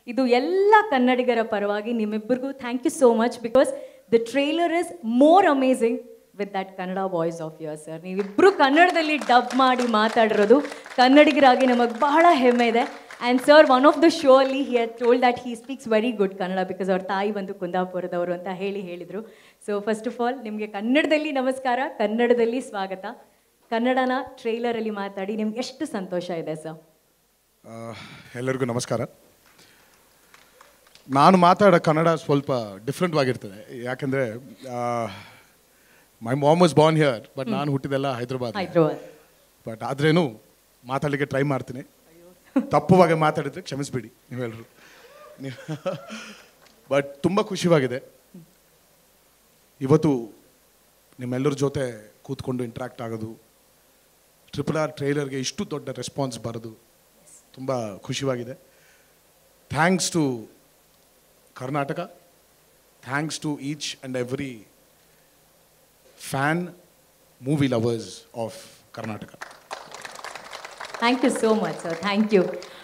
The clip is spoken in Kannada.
ಇದು ಎಲ್ಲ ಕನ್ನಡಿಗರ ಪರವಾಗಿ ನಿಮ್ಮಿಬ್ಬರಿಗೂ thank you so much because the trailer is more amazing with that Kannada voice of your sir ನೀವಿಬ್ಬರು ಕನ್ನಡದಲ್ಲಿ ಡಬ್ ಮಾಡಿ ಮಾತಾಡಿರೋದು ಕನ್ನಡಿಗರಾಗಿ ನಮಗೆ ಬಹಳ ಹೆಮ್ಮೆ ಇದೆ and sir one of the show ಅಲ್ಲಿ he had told that he speaks very good Kannada because ಅವ್ರ ತಾಯಿ ಬಂದು ಕುಂದಾಪುರದವರು ಅಂತ ಹೇಳಿ ಹೇಳಿದರು ಸೊ ಫಸ್ಟ್ ಆಫ್ ಆಲ್ ನಿಮಗೆ ಕನ್ನಡದಲ್ಲಿ ನಮಸ್ಕಾರ ಕನ್ನಡದಲ್ಲಿ ಸ್ವಾಗತ ಕನ್ನಡನ ಟ್ರೈಲರಲ್ಲಿ ಮಾತಾಡಿ ನಿಮ್ಗೆ ಎಷ್ಟು ಸಂತೋಷ ಇದೆ ಸರ್ ಆ, ಎಲ್ಲರಿಗೂ ನಮಸ್ಕಾರ ನಾನು ಮಾತಾಡೋ ಕನ್ನಡ ಸ್ವಲ್ಪ ಡಿಫ್ರೆಂಟ್ವಾಗಿರ್ತದೆ ಯಾಕೆಂದರೆ my mom was born here but ನಾನು ಹುಟ್ಟಿದೆಲ್ಲ ಹೈದರಾಬಾದ್ ಹೈದ್ರಾಬಾದ್ ಬಟ್ ಆದ್ರೇನು ಮಾತಾಡಲಿಕ್ಕೆ ಟ್ರೈ ಮಾಡ್ತೀನಿ ತಪ್ಪುವಾಗಿ ಮಾತಾಡಿದ್ರೆ ಕ್ಷಮಿಸ್ಬಿಡಿ ನೀವೆಲ್ಲರೂ ನೀವು ಬಟ್ ತುಂಬ ಖುಷಿಯಾಗಿದೆ ಇವತ್ತು ನಿಮ್ಮೆಲ್ಲರ ಜೊತೆ ಕೂತ್ಕೊಂಡು ಇಂಟ್ರಾಕ್ಟ್ ಆಗೋದು ಟ್ರಿಪಲ್ ಆರ್ ಟ್ರೈಲರ್ಗೆ ಇಷ್ಟು ದೊಡ್ಡ ರೆಸ್ಪಾನ್ಸ್ ಬರೋದು ತುಂಬ ಖುಷಿಯಾಗಿದೆ thanks to Karnataka thanks to each and every fan movie lovers of Karnataka thank you so much sir thank you